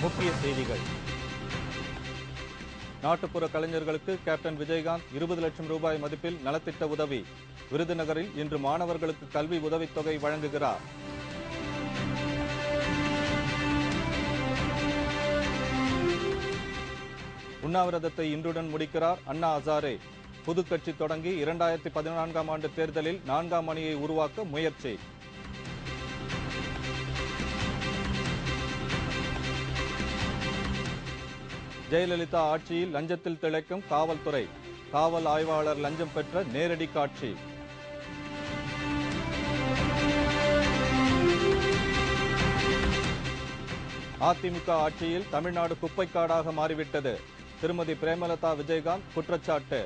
முக்கிய செய்திகள் நாட்டுப்புற கலைஞர்களுக்கு கேப்டன் விஜயகாந்த் இருபது லட்சம் ரூபாய் மதிப்பில் நலத்திட்ட உதவி விருதுநகரில் இன்று மாணவர்களுக்கு கல்வி உதவித்தொகை வழங்குகிறார் உண்ணாவிரதத்தை இன்றுடன் முடிக்கிறார் அண்ணா ஹசாரே புதுக்கட்சி தொடங்கி இரண்டாயிரத்தி பதினான்காம் ஆண்டு தேர்தலில் நான்காம் அணியை உருவாக்க முயற்சி ஜெயலலிதா ஆட்சியில் லஞ்சத்தில் திளைக்கும் காவல்துறை காவல் ஆய்வாளர் லஞ்சம் பெற்ற நேரடி காட்சி அதிமுக ஆட்சியில் தமிழ்நாடு குப்பைக்காடாக மாறிவிட்டது திருமதி பிரேமலதா விஜயகாந்த் குற்றச்சாட்டு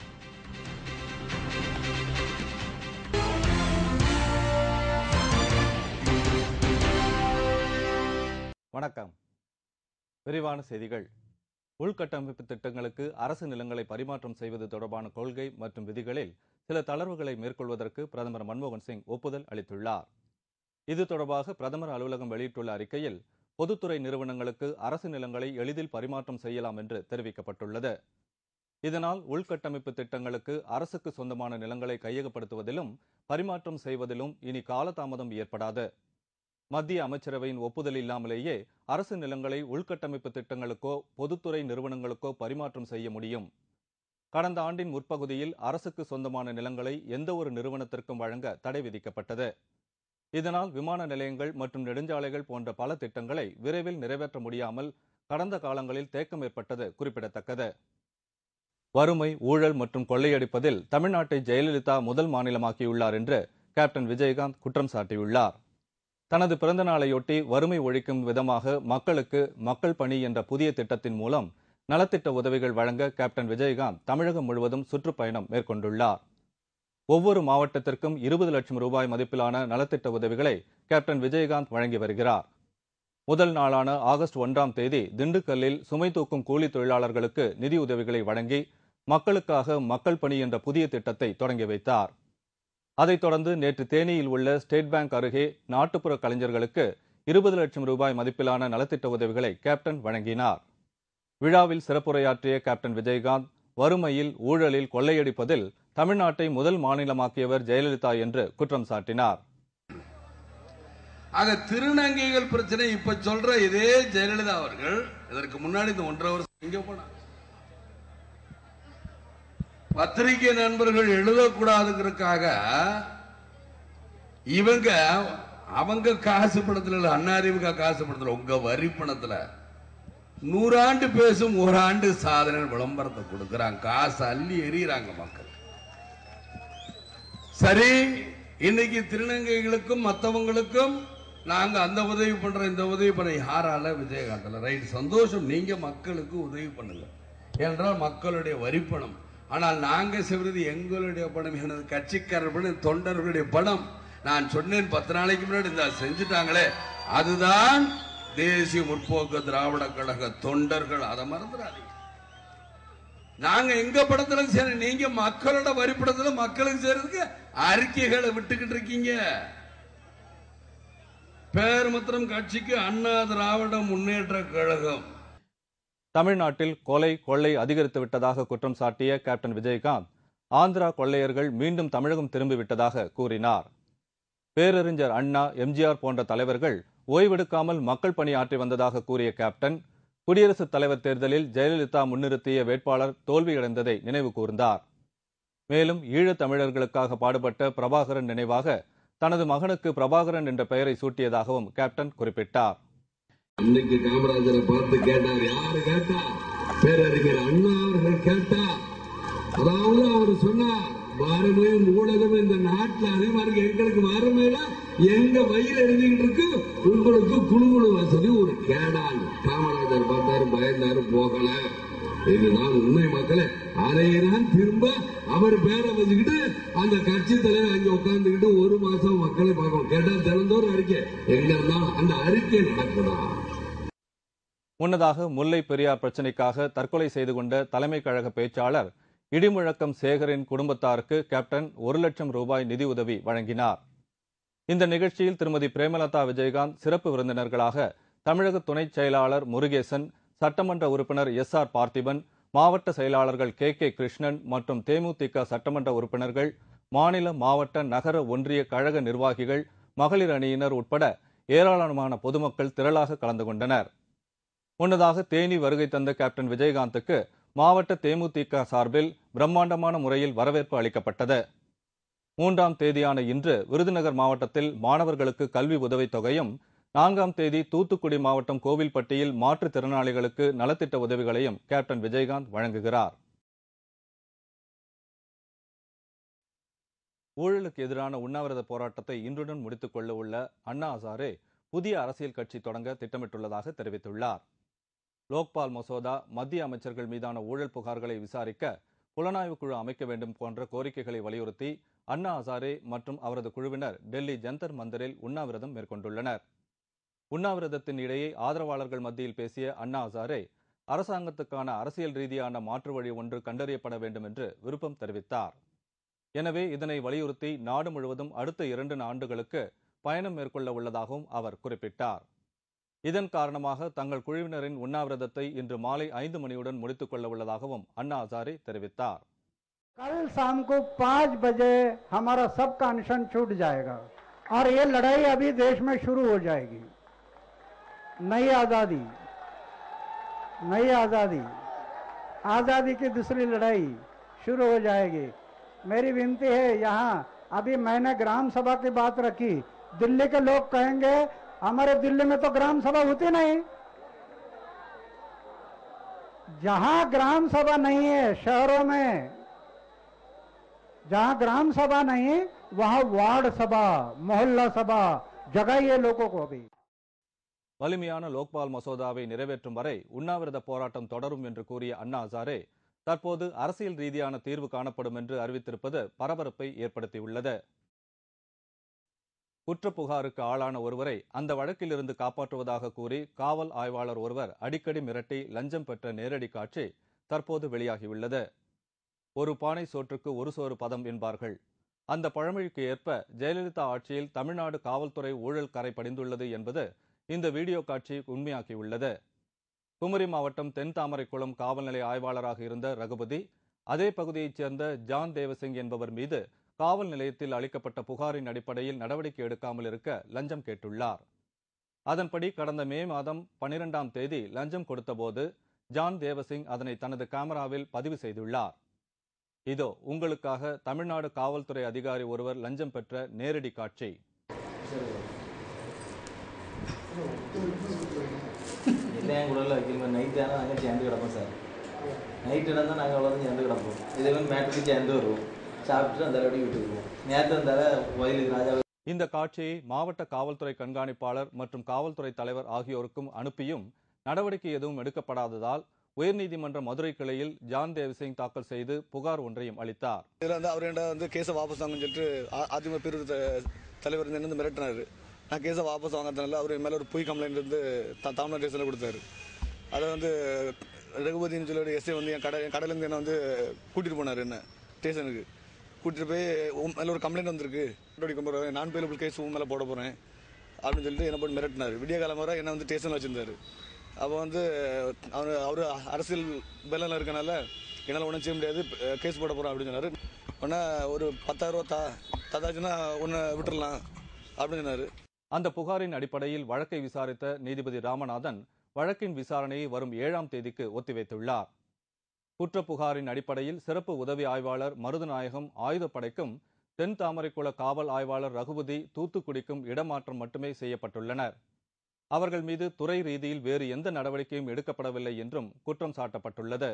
வணக்கம் விரிவான செய்திகள் உள்கட்டமைப்பு திட்டங்களுக்கு அரசு நிலங்களை பரிமாற்றம் செய்வது தொடர்பான கொள்கை மற்றும் விதிகளில் சில தளர்வுகளை மேற்கொள்வதற்கு பிரதமர் மன்மோகன் சிங் ஒப்புதல் அளித்துள்ளார் இது தொடர்பாக பிரதமர் அலுவலகம் வெளியிட்டுள்ள அறிக்கையில் பொதுத்துறை நிறுவனங்களுக்கு அரசு நிலங்களை எளிதில் பரிமாற்றம் செய்யலாம் என்று தெரிவிக்கப்பட்டுள்ளது இதனால் உள்கட்டமைப்பு திட்டங்களுக்கு அரசுக்கு சொந்தமான நிலங்களை கையகப்படுத்துவதிலும் பரிமாற்றம் செய்வதிலும் இனி காலதாமதம் ஏற்படாது மத்திய அமைச்சரவையின் ஒப்புதல் இல்லாமலேயே அரசு நிலங்களை உள்கட்டமைப்பு திட்டங்களுக்கோ பொதுத்துறை நிறுவனங்களுக்கோ பரிமாற்றம் செய்ய முடியும் கடந்த ஆண்டின் முற்பகுதியில் அரசுக்கு சொந்தமான நிலங்களை எந்த ஒரு நிறுவனத்திற்கும் வழங்க தடை விதிக்கப்பட்டது இதனால் விமான நிலையங்கள் மற்றும் நெடுஞ்சாலைகள் போன்ற பல திட்டங்களை விரைவில் நிறைவேற்ற முடியாமல் கடந்த காலங்களில் தேக்கம் ஏற்பட்டது குறிப்பிடத்தக்கது வறுமை ஊழல் மற்றும் கொள்ளையடிப்பதில் தமிழ்நாட்டை ஜெயலலிதா முதல் மாநிலமாக்கியுள்ளார் என்று கேப்டன் விஜயகாந்த் குற்றம் சாட்டியுள்ளார் தனது பிறந்த நாளையொட்டி வறுமை ஒழிக்கும் விதமாக மக்களுக்கு மக்கள் பணி என்ற புதிய திட்டத்தின் மூலம் நலத்திட்ட உதவிகள் வழங்க கேப்டன் விஜயகாந்த் தமிழகம் முழுவதும் சுற்றுப்பயணம் மேற்கொண்டுள்ளார் ஒவ்வொரு மாவட்டத்திற்கும் இருபது லட்சம் ரூபாய் மதிப்பிலான நலத்திட்ட உதவிகளை கேப்டன் விஜயகாந்த் வழங்கி வருகிறார் முதல் நாளான ஆகஸ்ட் ஒன்றாம் தேதி திண்டுக்கல்லில் சுமை தூக்கும் கூலி தொழிலாளர்களுக்கு நிதி உதவிகளை வழங்கி மக்களுக்காக மக்கள் பணி என்ற புதிய திட்டத்தை தொடங்கி வைத்தார் அதைத் தொடர்ந்து நேற்று தேனியில் உள்ள ஸ்டேட் பேங்க் அருகே நாட்டுப்புற கலைஞர்களுக்கு இருபது லட்சம் ரூபாய் மதிப்பிலான நலத்திட்ட உதவிகளை கேப்டன் வழங்கினார் விழாவில் சிறப்புரையாற்றிய கேப்டன் விஜயகாந்த் வறுமையில் ஊழலில் கொள்ளையடிப்பதில் தமிழ்நாட்டை முதல் மாநிலமாக்கியவர் ஜெயலலிதா என்று குற்றம் சாட்டினார் ஆக திருநங்கைகள் பிரச்சனை இப்ப சொல்ற இதே ஜெயலலிதா அவர்கள் இதற்கு முன்னாடி இந்த ஒன்றரை வருஷம் எங்க போனா பத்திரிகை நண்பர்கள் எழுதக்கூடாதுங்கிறதுக்காக இவங்க அவங்க காசு பணத்துல இல்ல அண்ணாதிமுக காசு பணத்துல உங்க வரி பணத்துல நூறாண்டு பேசும் ஓராண்டு சாதனை விளம்பரத்தை கொடுக்கறாங்க காசு அள்ளி எறிகிறாங்க மக்கள் சரி இன்னைக்கு திருநங்கைகளுக்கும் மற்றவங்களுக்கும் நாங்க அந்த உதவி பண்றோம் இந்த உதவி பண்ண யாரால விஜயகாந்த்ல ரைட் சந்தோஷம் நீங்க மக்களுக்கு உதவி பண்ணுங்க என்றால் மக்களுடைய வரிப்பணம் ஆனால் நாங்க செய்வது எங்களுடைய பணம் எனது கட்சிக்காரர் பணம் தொண்டர்களுடைய பணம் நான் சொன்னேன் பத்து நாளைக்கு முன்னாடி இந்த செஞ்சுட்டாங்களே அதுதான் தேசிய முற்போக்கு திராவிட கழக தொண்டர்கள் அதை மறந்துடாதீங்க நாங்க எங்க படத்துல சரி நீங்க மக்களோட வரிப்படத்துல மக்களுக்கு செய்யறதுக்கு அறிக்கைகளை விட்டுக்கிட்டு இருக்கீங்க பேர் மாத்திரம் கட்சிக்கு அண்ணா திராவிட முன்னேற்ற கழகம் தமிழ்நாட்டில் கொலை கொள்ளை அதிகரித்து விட்டதாக குற்றம் சாட்டிய கேப்டன் விஜயகாந்த் ஆந்திரா கொள்ளையர்கள் மீண்டும் தமிழகம் திரும்பிவிட்டதாக கூறினார் பேரறிஞர் அண்ணா எம்ஜிஆர் போன்ற தலைவர்கள் ஓய்வெடுக்காமல் மக்கள் பணி ஆற்றி வந்ததாக கூறிய கேப்டன் குடியரசுத் தலைவர் தேர்தலில் ஜெயலலிதா முன்னிறுத்திய வேட்பாளர் தோல்வியடைந்ததை நினைவு கூர்ந்தார் மேலும் ஈழத் தமிழர்களுக்காக பாடுபட்ட பிரபாகரன் நினைவாக தனது மகனுக்கு பிரபாகரன் என்ற பெயரை சூட்டியதாகவும் கேப்டன் குறிப்பிட்டார் அன்னைக்கு காமராஜரை பார்த்து கேட்டார் யாரு கேட்டா பேரறிஞர் அண்ணா அவர்கள் கேட்டா அதாவது அவர் சொன்னார் வறுமையும் ஊழலும் இந்த நாட்டில் அதிகமா இருக்கு எங்களுக்கு வறுமையில எங்க வயிறு எழுதிக்கிட்டு இருக்கு உங்களுக்கு குழுகுழு வசதி ஒரு கேடான் காமராஜர் பார்த்தாரு பயந்தாரு போகல இதுதான் உண்மை மக்களே அதையெல்லாம் திரும்ப அவர் பேரை வச்சுக்கிட்டு அந்த கட்சி தலைவர் அங்க உட்கார்ந்துக்கிட்டு ஒரு மாசம் மக்களை பார்க்கணும் கேட்டா தினந்தோறும் அறிக்கை எங்க இருந்தாலும் அந்த அறிக்கை நடக்குதா முன்னதாக முல்லை பெரியார் பிரச்சினைக்காக தற்கொலை செய்து கொண்ட தலைமை கழக பேச்சாளர் இடிமுழக்கம் சேகரின் குடும்பத்தாருக்கு கேப்டன் ஒரு லட்சம் ரூபாய் நிதி உதவி வழங்கினார் இந்த நிகழ்ச்சியில் திருமதி பிரேமலதா விஜயகாந்த் சிறப்பு விருந்தினர்களாக தமிழக துணைச் செயலாளர் முருகேசன் சட்டமன்ற உறுப்பினர் எஸ் ஆர் பார்த்திபன் மாவட்ட செயலாளர்கள் கே கே கிருஷ்ணன் மற்றும் தேமுதிக சட்டமன்ற உறுப்பினர்கள் மாநில மாவட்ட நகர ஒன்றிய கழக நிர்வாகிகள் மகளிர் அணியினர் உட்பட ஏராளமான பொதுமக்கள் திரளாக கலந்து கொண்டனர் முன்னதாக தேனி வருகை தந்த கேப்டன் விஜயகாந்துக்கு மாவட்ட தேமுதிக சார்பில் பிரம்மாண்டமான முறையில் வரவேற்பு அளிக்கப்பட்டது மூன்றாம் தேதியான இன்று விருதுநகர் மாவட்டத்தில் மாணவர்களுக்கு கல்வி உதவித் தொகையும் நான்காம் தேதி தூத்துக்குடி மாவட்டம் கோவில்பட்டியில் மாற்றுத்திறனாளிகளுக்கு நலத்திட்ட உதவிகளையும் கேப்டன் விஜயகாந்த் வழங்குகிறார் ஊழலுக்கு எதிரான உண்ணாவிரத போராட்டத்தை இன்றுடன் முடித்துக் கொள்ள உள்ள அண்ணா ஹசாரே புதிய அரசியல் கட்சி தொடங்க திட்டமிட்டுள்ளதாக தெரிவித்துள்ளார் லோக்பால் மசோதா மத்திய அமைச்சர்கள் மீதான ஊழல் புகார்களை விசாரிக்க புலனாய்வு குழு அமைக்க வேண்டும் போன்ற கோரிக்கைகளை வலியுறுத்தி அண்ணா ஹசாரே மற்றும் அவரது குழுவினர் டெல்லி ஜந்தர் மந்தரில் உண்ணாவிரதம் மேற்கொண்டுள்ளனர் உண்ணாவிரதத்தின் இடையே ஆதரவாளர்கள் மத்தியில் பேசிய அண்ணா ஹசாரே அரசாங்கத்துக்கான அரசியல் ரீதியான மாற்று வழி ஒன்று கண்டறியப்பட வேண்டும் என்று விருப்பம் தெரிவித்தார் எனவே இதனை வலியுறுத்தி நாடு முழுவதும் அடுத்த இரண்டு ஆண்டுகளுக்கு பயணம் மேற்கொள்ள உள்ளதாகவும் அவர் குறிப்பிட்டார் இதன் காரணமாக தங்கள் குழுவினரின் உண்ணாவிரதத்தை இன்று மாலை ஐந்து மணியுடன் முடித்துக் கொள்ள உள்ளதாகவும் அண்ணா ஹசாரே தெரிவித்தார் कल शाम को पाँच बजे हमारा सबका अनशन छूट जाएगा और ये लड़ाई अभी देश में शुरू हो जाएगी नई आज़ादी नई आज़ादी आज़ादी की दूसरी लड़ाई शुरू हो जाएगी मेरी विनती है यहाँ अभी मैंने ग्राम सभा की बात रखी दिल्ली के लोग कहेंगे हमारे दिल्ली में तो ग्राम सभा होती नहीं जहां ग्राम सभा नहीं है शहरों में जहां ग्राम सभा नहीं वहां वार्ड सभा मोहल्ला सभा जगाइए लोगों को अभी வலிமையான லோக்பால் மசோதாவை நிறைவேற்றும் வரை உண்ணாவிரத போராட்டம் தொடரும் என்று கூறிய அண்ணா ஹசாரே தற்போது அரசியல் ரீதியான தீர்வு காணப்படும் என்று அறிவித்திருப்பது பரபரப்பை ஏற்படுத்தியுள்ளது குற்றப் புகாருக்கு ஆளான ஒருவரை அந்த வழக்கிலிருந்து காப்பாற்றுவதாக கூறி காவல் ஆய்வாளர் ஒருவர் அடிக்கடி மிரட்டி லஞ்சம் பெற்ற நேரடி காட்சி தற்போது வெளியாகியுள்ளது ஒரு பானை சோற்றுக்கு ஒரு சோறு பதம் என்பார்கள் அந்த பழமொழிக்கு ஏற்ப ஜெயலலிதா ஆட்சியில் தமிழ்நாடு காவல்துறை ஊழல் கரை படிந்துள்ளது என்பது இந்த வீடியோ காட்சி உண்மையாக்கியுள்ளது குமரி மாவட்டம் தென் தாமரைக்குளம் காவல் நிலைய ஆய்வாளராக இருந்த ரகுபதி அதே பகுதியைச் சேர்ந்த ஜான் தேவசிங் என்பவர் மீது காவல் நிலையத்தில் அளிக்கப்பட்ட புகாரின் அடிப்படையில் நடவடிக்கை எடுக்காமல் இருக்க லஞ்சம் கேட்டுள்ளார் அதன்படி கடந்த மே மாதம் பனிரெண்டாம் தேதி லஞ்சம் கொடுத்தபோது ஜான் தேவசிங் அதனை தனது கேமராவில் பதிவு செய்துள்ளார் இதோ உங்களுக்காக தமிழ்நாடு காவல்துறை அதிகாரி ஒருவர் லஞ்சம் பெற்ற நேரடி காட்சி இல்லை என் கூட வைக்கல நைட் ஆனால் நாங்கள் சேர்ந்து கிடப்போம் சார் நைட் இடம் தான் நாங்கள் அவ்வளோ சேர்ந்து கிடப்போம் இதே மாதிரி மேட்டுக்கு சேர்ந்து வருவோம் சாப்பிட்டுட்டு அந்த அளவுக்கு வீட்டுக்கு போவோம் நேற்று வந்தால வயலுக்கு ராஜா இந்த காட்சியை மாவட்ட காவல்துறை கண்காணிப்பாளர் மற்றும் காவல்துறை தலைவர் ஆகியோருக்கும் அனுப்பியும் நடவடிக்கை எதுவும் எடுக்கப்படாததால் உயர்நீதிமன்ற மதுரை கிளையில் ஜான் தேவசிங் தாக்கல் செய்து புகார் ஒன்றையும் அளித்தார் இதில் வந்து அவர் என்ன வந்து கேஸை வாபஸ் வாங்கன்னு சொல்லிட்டு அ- அதிமுக பிரிவு த- தலைவர் வந்து என்ன வந்து மிரட்டினாரு நான் கேஸை வாபஸ் வாங்கிறதுனால அவர் மேலே ஒரு பொய் கம்ப்ளைண்ட் வந்து த- தமிழ்நாடு ஸ்டேஷனில் கொடுத்தாரு அதை வந்து ரகுபதினு சொல்லி ஒரு எஸ்ஐ வந்து என் கடை என் கடையிலேருந்து என்ன வந்து கூட்டிகிட்டு போனார் என்ன ஸ்டேஷனுக்கு கூட்டிகிட்டு போய் உன் மேலே ஒரு கம்ப்ளைண்ட் வந்திருக்கு நடவடிக்கை போகிறேன் நான் பேலபிள் கேஸ் உன் மேலே போட போகிறேன் அப்படின்னு சொல்லிட்டு என்ன போட்டு மிரட்டினார் விடிய காலம் வரை என்ன வந்து ஸ்டேஷனில் வச்சிருந்தாரு அப்போ வந்து அவர் அவர் அரசியல் பெல்லில் இருக்கனால என்னால் ஒன்றும் செய்ய முடியாது கேஸ் போட போகிறோம் அப்படின்னு சொன்னார் உடனே ஒரு பத்தாயிரம் ரூபா தா ததாச்சுன்னா ஒன்று விட்டுறலாம் அப்படின்னு சொன்னார் அந்த புகாரின் அடிப்படையில் வழக்கை விசாரித்த நீதிபதி ராமநாதன் வழக்கின் விசாரணையை வரும் ஏழாம் தேதிக்கு ஒத்திவைத்துள்ளார் குற்றப் புகாரின் அடிப்படையில் சிறப்பு உதவி ஆய்வாளர் மருதுநாயகம் ஆயுதப்படைக்கும் தென் தாமரைக்குள காவல் ஆய்வாளர் ரகுபதி தூத்துக்குடிக்கும் இடமாற்றம் மட்டுமே செய்யப்பட்டுள்ளனர் அவர்கள் மீது துறை ரீதியில் வேறு எந்த நடவடிக்கையும் எடுக்கப்படவில்லை என்றும் குற்றம் சாட்டப்பட்டுள்ளது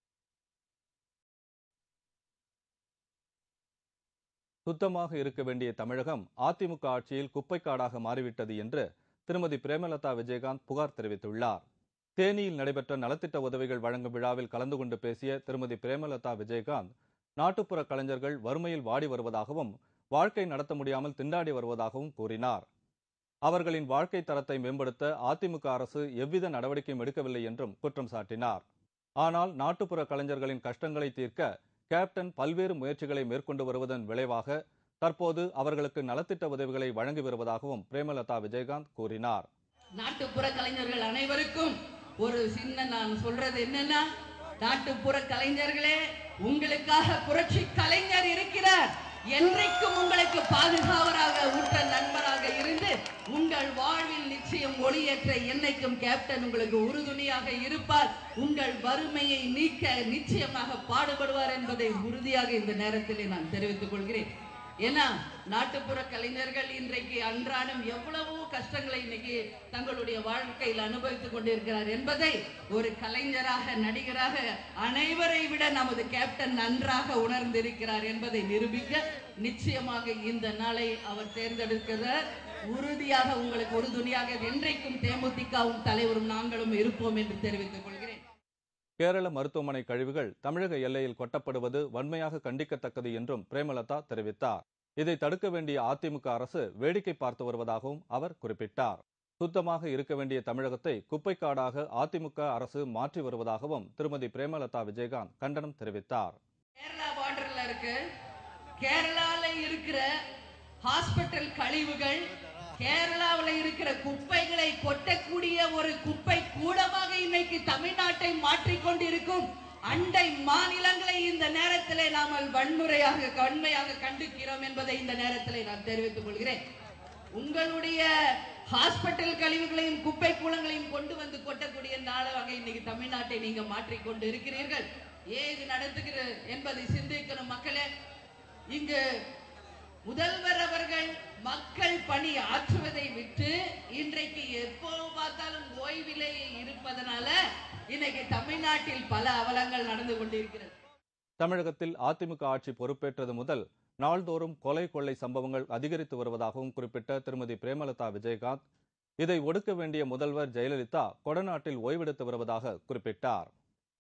சுத்தமாக இருக்க வேண்டிய தமிழகம் அதிமுக ஆட்சியில் குப்பைக்காடாக மாறிவிட்டது என்று திருமதி பிரேமலதா விஜயகாந்த் புகார் தெரிவித்துள்ளார் தேனியில் நடைபெற்ற நலத்திட்ட உதவிகள் வழங்கும் விழாவில் கலந்து கொண்டு பேசிய திருமதி பிரேமலதா விஜயகாந்த் நாட்டுப்புற கலைஞர்கள் வறுமையில் வாடி வருவதாகவும் வாழ்க்கை நடத்த முடியாமல் திண்டாடி வருவதாகவும் கூறினார் அவர்களின் வாழ்க்கை தரத்தை மேம்படுத்த அதிமுக அரசு எவ்வித நடவடிக்கையும் எடுக்கவில்லை என்றும் குற்றம் சாட்டினார் ஆனால் நாட்டுப்புற கலைஞர்களின் கஷ்டங்களை தீர்க்க கேப்டன் பல்வேறு முயற்சிகளை மேற்கொண்டு வருவதன் விளைவாக தற்போது அவர்களுக்கு நலத்திட்ட உதவிகளை வழங்கி வருவதாகவும் பிரேமலதா விஜயகாந்த் கூறினார் நாட்டுப்புற கலைஞர்கள் அனைவருக்கும் ஒரு சின்ன நான் சொல்றது என்னன்னா நாட்டுப்புற கலைஞர்களே உங்களுக்காக புரட்சி கலைஞர் இருக்கிறார் என்றைக்கும் உங்களுக்கு பாதுகாவராக உற்ற நண்பராக இருந்து உங்கள் வாழ்வில் நிச்சயம் ஒளியேற்ற என்னைக்கும் கேப்டன் உங்களுக்கு உறுதுணையாக இருப்பார் உங்கள் வறுமையை நீக்க நிச்சயமாக பாடுபடுவார் என்பதை உறுதியாக இந்த நேரத்திலே நான் தெரிவித்துக் கொள்கிறேன் ஏன்னா நாட்டுப்புற கலைஞர்கள் இன்றைக்கு அன்றாடம் எவ்வளவோ கஷ்டங்களை இன்னைக்கு தங்களுடைய வாழ்க்கையில் அனுபவித்துக் கொண்டிருக்கிறார் என்பதை ஒரு கலைஞராக நடிகராக அனைவரை விட நமது கேப்டன் நன்றாக உணர்ந்திருக்கிறார் என்பதை நிரூபிக்க நிச்சயமாக இந்த நாளை அவர் தேர்ந்தெடுக்கிறார் உறுதியாக உங்களுக்கு உறுதுணையாக என்றைக்கும் தேமுதிகவும் தலைவரும் நாங்களும் இருப்போம் என்று தெரிவித்துக் கொள்கிறேன் கேரள மருத்துவமனை கழிவுகள் தமிழக எல்லையில் கொட்டப்படுவது வன்மையாக கண்டிக்கத்தக்கது என்றும் பிரேமலதா தெரிவித்தார் இதை தடுக்க வேண்டிய அதிமுக அரசு வேடிக்கை பார்த்து வருவதாகவும் அவர் குறிப்பிட்டார் சுத்தமாக இருக்க வேண்டிய தமிழகத்தை குப்பைக்காடாக அதிமுக அரசு மாற்றி வருவதாகவும் திருமதி பிரேமலதா விஜயகாந்த் கண்டனம் தெரிவித்தார் கேரளா பார்டர்ல இருக்கு கேரளால இருக்கிற ஹாஸ்பிட்டல் கழிவுகள் கேரளாவில் இருக்கிற குப்பைகளை கொட்டக்கூடிய ஒரு குப்பை கூடமாக இன்னைக்கு தமிழ்நாட்டை மாற்றிக்கொண்டிருக்கும் அண்டை மாநிலங்களை இந்த நேரத்திலே நாமல் வன்முறையாக வன்மையாக கண்டிக்கிறோம் என்பதை இந்த நேரத்திலே நான் தெரிவித்துக் கொள்கிறேன் உங்களுடைய ஹாஸ்பிட்டல் கழிவுகளையும் குப்பை கூலங்களையும் கொண்டு வந்து கொட்டக்கூடிய நாளாக இன்னைக்கு தமிழ்நாட்டை நீங்க மாற்றிக்கொண்டு இருக்கிறீர்கள் ஏன் இது நடத்துகிறது என்பதை சிந்திக்கணும் மக்களே இங்கு முதல்வர் அவர்கள் மக்கள் பணி ஆற்றுவதை விட்டு இன்றைக்கு எப்போ பார்த்தாலும் ஓய்விலே இருப்பதனால இன்னைக்கு தமிழ்நாட்டில் பல அவலங்கள் நடந்து கொண்டிருக்கிறது தமிழகத்தில் அதிமுக ஆட்சி பொறுப்பேற்றது முதல் நாள்தோறும் கொலை கொள்ளை சம்பவங்கள் அதிகரித்து வருவதாகவும் குறிப்பிட்ட திருமதி பிரேமலதா விஜயகாந்த் இதை ஒடுக்க வேண்டிய முதல்வர் ஜெயலலிதா கொடநாட்டில் ஓய்வெடுத்து வருவதாக குறிப்பிட்டார்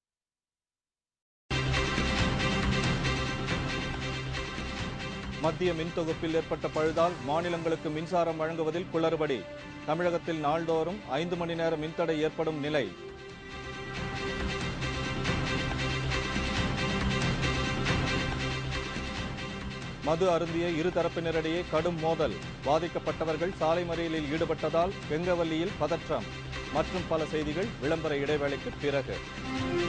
மத்திய மின் தொகுப்பில் ஏற்பட்ட பழுதால் மாநிலங்களுக்கு மின்சாரம் வழங்குவதில் குளறுபடி தமிழகத்தில் நாள்தோறும் ஐந்து மணி நேர மின்தடை ஏற்படும் நிலை மது அருந்திய இரு தரப்பினரிடையே கடும் மோதல் பாதிக்கப்பட்டவர்கள் சாலை மறியலில் ஈடுபட்டதால் கெங்கவல்லியில் பதற்றம் மற்றும் பல செய்திகள் விளம்பர இடைவேளைக்கு பிறகு